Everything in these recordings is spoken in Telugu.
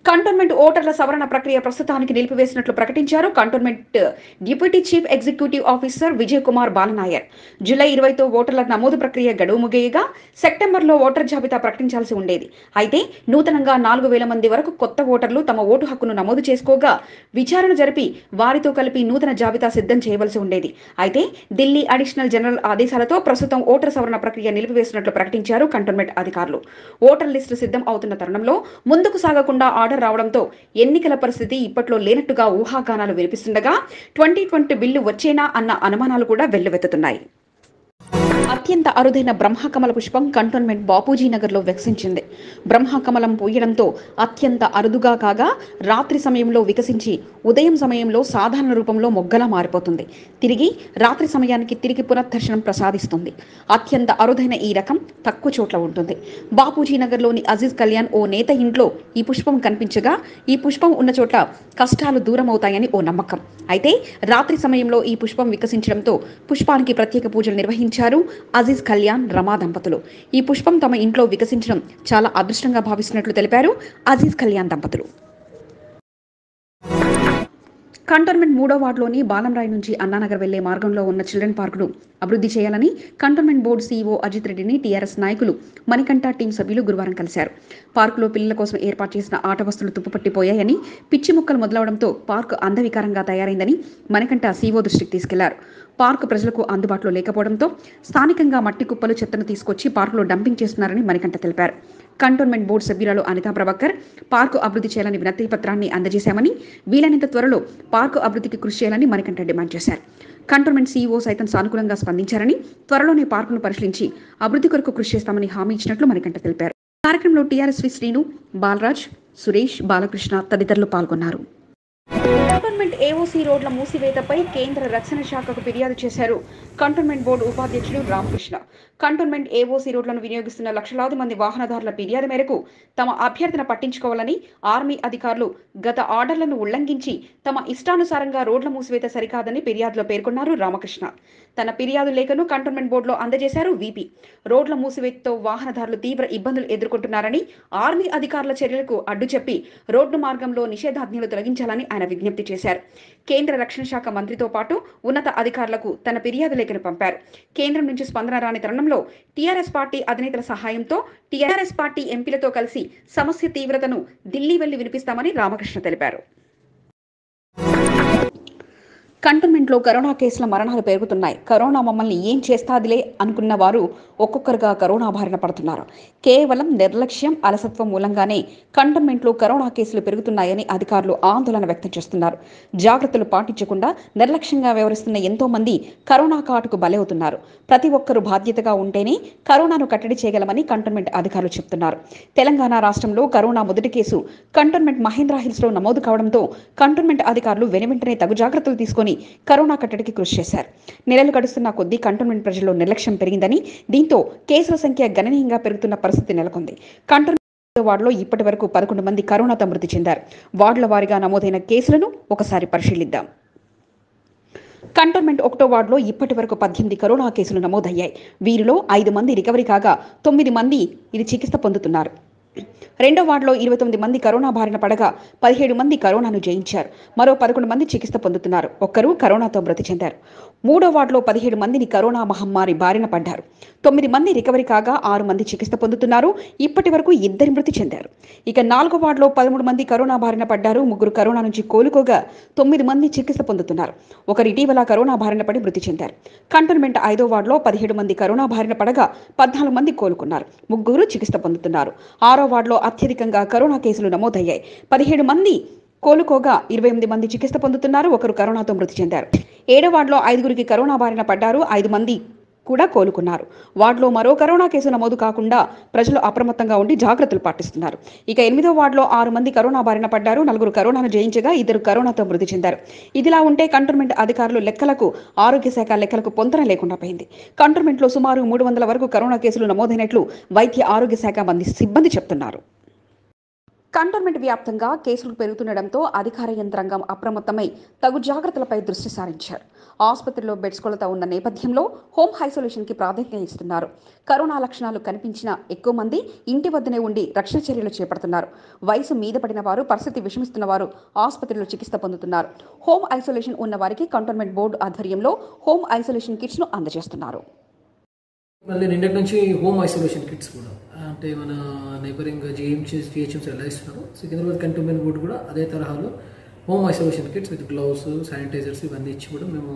కంటోన్మెంట్ ఓటర్ల సవరణ ప్రక్రియ ప్రస్తుతానికి నిలిపివేసినట్లు ప్రకటించారు cantonment deputy chief executive officer Vijay Kumar Balanayar July ఇరవైతో ఓటర్ల నమోదు ప్రక్రియ గడువు ముగియగా సెప్టెంబర్లో ఓటర్ జాబితా ప్రకటించాల్సి ఉండేది అయితే నూతనంగా నాలుగు వేల మంది వరకు కొత్త ఓటర్లు తమ ఓటు హక్కును నమోదు చేసుకోగా విచారణ జరిపి వారితో కలిపి నూతన జాబితా సిద్ధం చేయవలసి ఉండేది అయితే ఢిల్లీ అడిషనల్ జనరల్ ఆదేశాలతో ప్రస్తుతం ఓటర్ సవరణ ప్రక్రియ నిలిపివేసినట్లు ప్రకటించారు కంటోన్మెంట్ అధికారులు ఓటర్ లిస్టు సిద్ధం అవుతున్న తరుణంలో ముందుకు సాగకుండా ఆర్డర్ రావడంతో ఎన్నికల పరిస్థితి ఇప్పట్లో లేనట్టుగా ఊహాగానాలు వినిపిస్తుండగా ట్వంటీ ట్వంటీ బిల్లు వచ్చేనా అన్న అనుమానాలు కూడా వెల్లువెత్తుతున్నాయి అత్యంత అరుదైన బ్రహ్మకమల పుష్పం కంటోన్మెంట్ బాపూజీ నగర్లో వికసించింది బ్రహ్మకమలం పూయడంతో అత్యంత అరుదుగా కాగా రాత్రి సమయంలో వికసించి ఉదయం సమయంలో సాధారణ రూపంలో మొగ్గలా మారిపోతుంది తిరిగి రాత్రి సమయానికి తిరిగి పునర్దర్శనం ప్రసాదిస్తుంది అత్యంత అరుదైన ఈ రకం తక్కువ చోట్ల ఉంటుంది బాపూజీ నగర్లోని అజీజ్ కళ్యాణ్ ఓ నేత ఇంట్లో ఈ పుష్పం కనిపించగా ఈ పుష్పం ఉన్న చోట కష్టాలు దూరం అవుతాయని ఓ నమ్మకం అయితే రాత్రి సమయంలో ఈ పుష్పం వికసించడంతో పుష్పానికి ప్రత్యేక పూజలు నిర్వహించారు అజీజ్ కళ్యాణ్ రమా దంపతులు ఈ పుష్పం తమ ఇంట్లో వికసించడం చాలా అదృష్టంగా భావిస్తున్నట్లు తెలిపారు అజీజ్ కళ్యాణ్ దంపతులు కంటోన్మెంట్ మూడో వార్డులోని బాలంరాయ్ నుంచి అన్నానగర్ వెళ్లే మార్గంలో ఉన్న చిల్డ్రన్ పార్కును అభివృద్ధి చేయాలని కంటోన్మెంట్ బోర్డు సీఈఓ అజిత్ రెడ్డిని టీఆర్ఎస్ నాయకులు మణికంఠ టీం సభ్యులు గురువారం కలిశారు పార్కులో పిల్లల కోసం ఏర్పాటు చేసిన ఆట వస్తువులు తుప్పుపట్టిపోయాయని పిచ్చి ముక్కలు మొదలవడంతో పార్కు అందవికారంగా తయారైందని మణికంఠ సీఈఓ దృష్టికి తీసుకెళ్లారు పార్కు ప్రజలకు అందుబాటులో లేకపోవడంతో స్థానికంగా మట్టి కుప్పలు చెత్తను తీసుకొచ్చి పార్కులో డంపింగ్ చేస్తున్నారని మణికంఠ తెలిపారు కంటోన్మెంట్ బోర్డు సభ్యురాలు అనితా ప్రభాకర్ పార్కు అభివృద్ధి చేయాలని వినతి పత్రాన్ని అందజేశామని వీలైనంత త్వరలో పార్కు అభివృద్ధికి కృషి చేయాలని మణికంఠ డిమాండ్ చేశారు కంటోన్మెంట్ సీఈఓ సైతం సానుకూలంగా స్పందించారని త్వరలోనే పార్కును పరిశీలించి అభివృద్ధి కొరకు కృషి చేస్తామని హామీ ఇచ్చినట్లు మణికంఠ తెలిపారు కార్యక్రమంలో టీఆర్ఎస్ శ్రీను బాలరాజ్ సురేష్ బాలకృష్ణ తదితరులు పాల్గొన్నారు కంటోన్మెంట్ ఏఓసీ రోడ్ల మూసివేతపై కేంద్ర రక్షణ శాఖకు ఫిర్యాదు చేశారు కంటోన్మెంట్ బోర్డు ఉపాధ్యక్షుడు రామకృష్ణ కంటోన్మెంట్ ఏఓసీ రోడ్లను వినియోగిస్తున్న లక్షలాది మంది వాహనదారుల ఫిర్యాదు మేరకు తమ అభ్యర్థన పట్టించుకోవాలని ఆర్మీ అధికారులు గత ఆర్డర్లను ఉల్లంఘించి తమ ఇష్టానుసారంగా రోడ్ల మూసివేత సరికాదని ఫిర్యాదులో పేర్కొన్నారు రామకృష్ణ తన ఫిర్యాదు లేఖను కంటోన్మెంట్ బోర్డులో అందజేశారు వీపీ రోడ్ల మూసివేతతో వాహనదారులు తీవ్ర ఇబ్బందులు ఎదుర్కొంటున్నారని ఆర్మీ అధికారుల చర్యలకు అడ్డు చెప్పి రోడ్డు మార్గంలో నిషేధాజ్ఞలు తొలగించాలని ఆయన విజ్ఞప్తి చేశారు కేంద్ర రక్షణ శాఖ మంత్రితో పాటు ఉన్నత అధికారులకు తన ఫిర్యాదు లేఖను పంపారు కేంద్రం నుంచి స్పందన రాని తరుణంలో టీఆర్ఎస్ పార్టీ అధినేతల సహాయంతో టీఆర్ఎస్ పార్టీ ఎంపీలతో కలిసి సమస్య తీవ్రతను ఢిల్లీ వెళ్లి వినిపిస్తామని రామకృష్ణ తెలిపారు కంటోన్మెంట్లో కరోనా కేసుల మరణాలు పెరుగుతున్నాయి కరోనా మమ్మల్ని ఏం చేస్తాదిలే అనుకున్న వారు ఒక్కొక్కరుగా కరోనా బారిన పడుతున్నారు కేవలం నిర్లక్ష్యం అలసత్వం మూలంగానే కంటోన్మెంట్లో కరోనా కేసులు పెరుగుతున్నాయని అధికారులు ఆందోళన వ్యక్తం చేస్తున్నారు జాగ్రత్తలు పాటించకుండా నిర్లక్ష్యంగా వ్యవహరిస్తున్న ఎంతో మంది కరోనా కాటుకు బలవుతున్నారు ప్రతి ఒక్కరూ బాధ్యతగా ఉంటేనే కరోనాను కట్టడి చేయగలమని కంటోన్మెంట్ అధికారులు చెబుతున్నారు తెలంగాణ రాష్ట్రంలో కరోనా మొదటి కేసు కంటోన్మెంట్ మహేంద్ర హిల్స్లో నమోదు కావడంతో కంటోన్మెంట్ అధికారులు వెనువెంటనే తగు జాగ్రత్తలు తీసుకొని కరోనా కట్టడికి కృషి చేశారు నెలలు గడుస్తున్న కొద్దీ కంటోన్మెంట్ ప్రజల్లో నిర్లక్ష్యం పెరిగిందని దీంతో కేసుల సంఖ్య గణనీయంగా పెరుగుతున్న పరిస్థితి నెలకొంది కంటోన్మెంట్ వార్డులో ఇప్పటి వరకు పదకొండు మంది కరోనాతో మృతి చెందారు వార్డుల వారీగా నమోదైన కేసులను ఒకసారి పరిశీలిద్దాం కంటోన్మెంట్ ఒకటో వార్డులో ఇప్పటి వరకు పద్దెనిమిది కరోనా కేసులు నమోదయ్యాయి వీరిలో ఐదు మంది రికవరీ కాగా తొమ్మిది మంది ఇది చికిత్స పొందుతున్నారు రెండో వార్డులో ఇరవై తొమ్మిది మంది కరోనా బారిన పడగా పదిహేడు మంది కరోనాను జయించారు మరో పదకొండు మంది చికిత్స పొందుతున్నారు ఒక్కరు కరోనాతో మృతి చెందారు మూడో వార్డులో పదిహేడు మందిని కరోనా మహమ్మారి బారిన పడ్డారు తొమ్మిది మంది రికవరీ కాగా ఆరు మంది చికిత్స పొందుతున్నారు ఇప్పటి వరకు ఇద్దరి మృతి చెందారు ఇక నాలుగో వార్డులో పదమూడు మంది కరోనా బారిన పడ్డారు ముగ్గురు కరోనా నుంచి కోలుకోగా తొమ్మిది మంది చికిత్స పొందుతున్నారు ఒకరు ఇటీవల కరోనా బారిన పడి మృతి చెందారు కంటోన్మెంట్ ఐదో వార్డులో పదిహేడు మంది కరోనా బారిన పడగా పద్నాలుగు మంది కోలుకున్నారు ముగ్గురు చికిత్స పొందుతున్నారు ఆరో వార్డులో అత్యధికంగా కరోనా కేసులు నమోదయ్యాయి పదిహేడు మంది కోలుకోగా ఇరవై ఎనిమిది మంది చికిత్స పొందుతున్నారు ఒకరు కరోనాతో మృతి చెందారు ఏడో వార్డులో ఐదుగురికి కరోనా బారిన పడ్డారు ఐదు మంది కూడా కోలుకున్నారు వార్డులో మరో కరోనా కేసు నమోదు కాకుండా ప్రజలు అప్రమత్తంగా ఉండి జాగ్రత్తలు పాటిస్తున్నారు ఇక ఎనిమిదో వార్డులో ఆరు మంది కరోనా బారిన పడ్డారు నలుగురు కరోనాను జయించగా ఇద్దరు కరోనాతో మృతి చెందారు ఇదిలా ఉంటే కంటోన్మెంట్ అధికారులు లెక్కలకు ఆరోగ్య శాఖ లెక్కలకు పొంతన లేకుండా పోయింది కంటోన్మెంట్లో సుమారు మూడు వందల వరకు కరోనా కేసులు నమోదైనట్లు వైద్య ఆరోగ్య శాఖ మంది సిబ్బంది చెప్తున్నారు కంటోన్మెంట్ వ్యాప్తంగా కేసులు పెరుగుతుండటంతో అధికార యంత్రాంగం అప్రమత్తమై తగు జాగ్రత్తలపై దృష్టి సారించారు ఆసుపత్రిలో బెడ్స్ కొలత ఉన్న నేపథ్యంలో హోమ్ ఐసోలేషన్కి ప్రాధాన్యత ఇస్తున్నారు కరోనా లక్షణాలు కనిపించిన ఎక్కువ మంది ఇంటి వద్దనే ఉండి రక్షణ చర్యలు చేపడుతున్నారు వయసు మీద పడిన వారు పరిస్థితి విషమిస్తున్న వారు ఆసుపత్రిలో చికిత్స పొందుతున్నారు హోమ్ ఐసోలేషన్ ఉన్న వారికి కంటోన్మెంట్ బోర్డు ఆధ్వర్యంలో హోమ్ ఐసోలేషన్ కిట్స్ ను అందజేస్తున్నారు మళ్ళీ నిన్నటి నుంచి హోమ్ ఐసోలేషన్ కిట్స్ కూడా అంటే మన నైబరింగ్ జిహెచ్ఎంసీ జిహెచ్ఎంసీ ఎలా ఇస్తున్నారు సికింద్రాబాద్ కంటోన్మెంట్ బోర్డు కూడా అదే తరహాలో home isolation kits with gloves sanitizers ఇవన్నీ ఇచ్చి కూడా మేము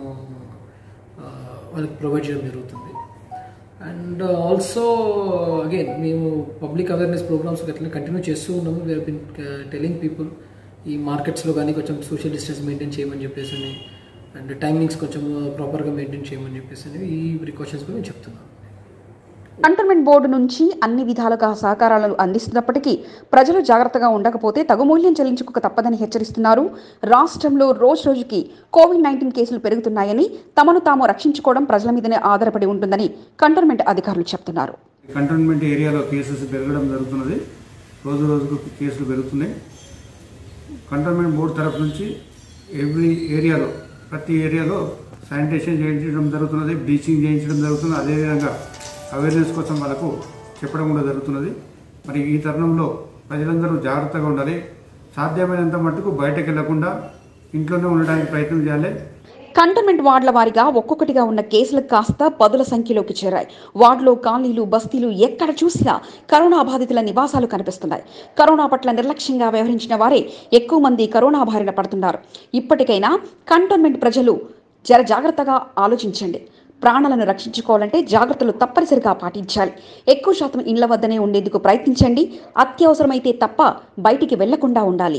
ఆ, వాళ్ళకి ప్రొవైడ్ చేయడం జరుగుతుంది అండ్ ఆల్సో అగైన్ మేము పబ్లిక్ అవేర్నెస్ ప్రోగ్రామ్స్ అట్లా కంటిన్యూ చేస్తూ ఉన్నాము వీఆర్ బిన్ టెలింగ్ పీపుల్ ఈ మార్కెట్స్లో కానీ కొంచెం సోషల్ డిస్టెన్స్ మెయింటైన్ చేయమని చెప్పేసి అని అండ్ టైమింగ్స్ కొంచెం ప్రాపర్గా మెయింటైన్ చేయమని చెప్పేసి అని ఈ ప్రికాషన్స్ కూడా మేము చెప్తున్నాం కంటోన్మెంట్ బోర్డు నుంచి అన్ని విధాలుగా సహకారాలను అందిస్తున్నప్పటికీ ప్రజలు జాగ్రత్తగా ఉండకపోతే తగు మూల్యం చెల్లించుకోక తప్పదని హెచ్చరిస్తున్నారు రాష్ట్రంలో రోజు రోజుకి కోవిడ్ నైన్టీన్ కేసులు పెరుగుతున్నాయని తమను తాము రక్షించుకోవడం ప్రజల మీదనే ఆధారపడి ఉంటుందని కంటోన్మెంట్ అధికారులు చెప్తున్నారు కంటోన్మెంట్ ఏరియాలో కేసెస్ పెరగడం జరుగుతున్నది రోజు రోజుకు కేసులు పెరుగుతున్నాయి కంటోన్మెంట్ బోర్డు తరఫు నుంచి ఎవ్రీ ఏరియాలో ప్రతి ఏరియాలో శానిటేషన్ చేయించడం జరుగుతున్నది బ్లీచింగ్ చేయించడం జరుగుతుంది అదేవిధంగా అవేర్నెస్ కోసం వాళ్ళకు చెప్పడం కూడా జరుగుతున్నది మరి ఈ తరుణంలో ప్రజలందరూ జాగ్రత్తగా ఉండాలి సాధ్యమైనంత మట్టుకు బయటకు వెళ్లకుండా ఇంట్లోనే ఉండడానికి ప్రయత్నం చేయాలి కంటోన్మెంట్ వార్డుల వారీగా ఒక్కొక్కటిగా ఉన్న కేసులు కాస్త పదుల సంఖ్యలోకి చేరాయి వార్డులో కాలనీలు బస్తీలు ఎక్కడ చూసినా కరోనా బాధితుల నివాసాలు కనిపిస్తున్నాయి కరోనా పట్ల నిర్లక్ష్యంగా వ్యవహరించిన వారే ఎక్కువ మంది కరోనా బారిన పడుతున్నారు ఇప్పటికైనా కంటోన్మెంట్ ప్రజలు జర జాగ్రత్తగా ఆలోచించండి ప్రాణాలను రక్షించుకోవాలంటే జాగ్రత్తలు తప్పనిసరిగా పాటించాలి ఎక్కువ శాతం ఇండ్ల వద్దనే ఉండేందుకు ప్రయత్నించండి అత్యవసరమైతే తప్ప బయటికి వెళ్లకుండా ఉండాలి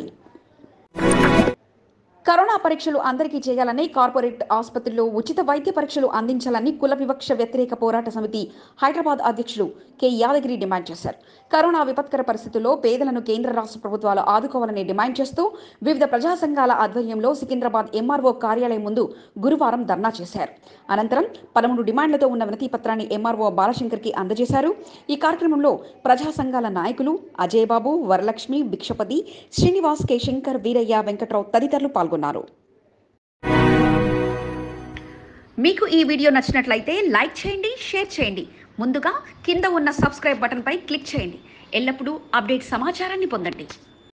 కరోనా పరీక్షలు అందరికీ చేయాలని కార్పొరేట్ ఆసుపత్రుల్లో ఉచిత వైద్య పరీక్షలు అందించాలని కుల వివక్ష వ్యతిరేక పోరాట సమితి హైదరాబాద్ అధ్యక్షులు కె యాదగిరి డిమాండ్ చేశారు కరోనా విపత్కర పరిస్థితుల్లో పేదలను కేంద్ర రాష్ట్ర ప్రభుత్వాలు ఆదుకోవాలని డిమాండ్ చేస్తూ వివిధ ప్రజా సంఘాల ఆధ్వర్యంలో సికింద్రాబాద్ ఎంఆర్ఓ కార్యాలయం ముందు గురువారం ధర్నా చేశారు అనంతరం పదమూడు డిమాండ్లతో ఉన్న వినతి పత్రాన్ని ఎంఆర్ఓ బాలశంకర్కి అందజేశారు ఈ కార్యక్రమంలో ప్రజా సంఘాల నాయకులు అజయ్ బాబు వరలక్ష్మి భిక్షపతి శ్రీనివాస్ కె శంకర్ వీరయ్య వెంకట్రావు తదితరులు పాల్గొన్నారు మీకు ఈ వీడియో నచ్చినట్లయితే లైక్ చేయండి షేర్ చేయండి ముందుగా కింద ఉన్న సబ్స్క్రైబ్ బటన్పై క్లిక్ చేయండి ఎల్లప్పుడూ అప్డేట్ సమాచారాన్ని పొందండి